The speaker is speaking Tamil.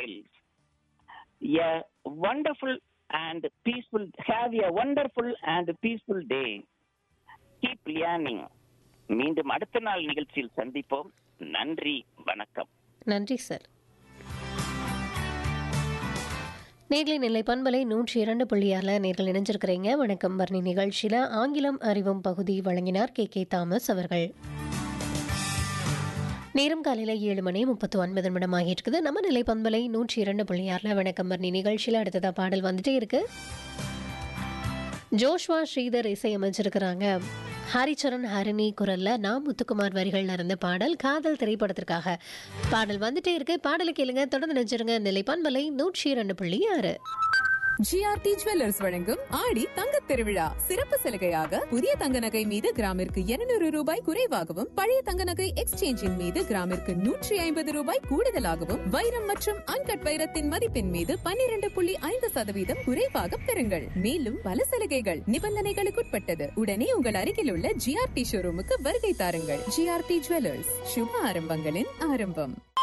smiles. A wonderful and peaceful, have a wonderful and peaceful day. Keep learning. மீண்டும் அடுத்த நாள் நிகழ்ச்சியில் சந்திப்போம் நன்றி வணக்கம் நன்றி சார் நேர்களை நிலை பண்பலை நூற்றி இரண்டு புள்ளியாரில் நேர்கள் இணைஞ்சிருக்கிறீங்க வணக்கம் வர்ணி நிகழ்ச்சியில் ஆங்கிலம் அறிவும் பகுதி வழங்கினார் கே கே தாமஸ் அவர்கள் நேரம் காலையில் ஏழு மணி முப்பத்து ஒன்பது நிமிடம் ஆகிட்டு நம்ம நிலை பண்பலை நூற்றி இரண்டு புள்ளியாரில் வணக்கம் வர்ணி நிகழ்ச்சியில் அடுத்ததாக பாடல் வந்துட்டே இருக்கு ஜோஷ்வா ஸ்ரீதர் இசையமைச்சிருக்கிறாங்க ஹரிச்சரன் ஹரிணி குரல்ல நான் முத்துக்குமார் வரிகள் நடந்த பாடல் காதல் திரைப்படத்திற்காக பாடல் வந்துட்டே இருக்கு பாடலை கேளுங்க தொடர்ந்து நினைச்சிருங்க நிலை பண்பலை நூற்றி இரண்டு புள்ளி ஆறு ஜிஆர்டி ஜுவல்லர்ஸ் வழங்கும் ஆடி தங்கத் திருவிழா சிறப்பு சலுகையாக புதிய தங்க நகை மீது கிராமிற்கு 200 ரூபாய் குறைவாகவும் பழைய தங்க நகை எக்ஸ்சேஞ்சின் மீது கிராமிற்கு நூற்றி ஐம்பது ரூபாய் கூடுதலாகவும் வைரம் மற்றும் அன்கட் வைரத்தின் மதிப்பின் மீது 12.5% புள்ளி ஐந்து சதவீதம் குறைவாக பெறுங்கள் மேலும் பல சலுகைகள் நிபந்தனைகளுக்குட்பட்டது உடனே உங்கள் அருகில் உள்ள ஜிஆர்டி ஷோரூமுக்கு வருகை தாருங்கள் ஜிஆர்டி ஜுவல்லர்ஸ் சுப ஆரம்பங்களின் ஆரம்பம்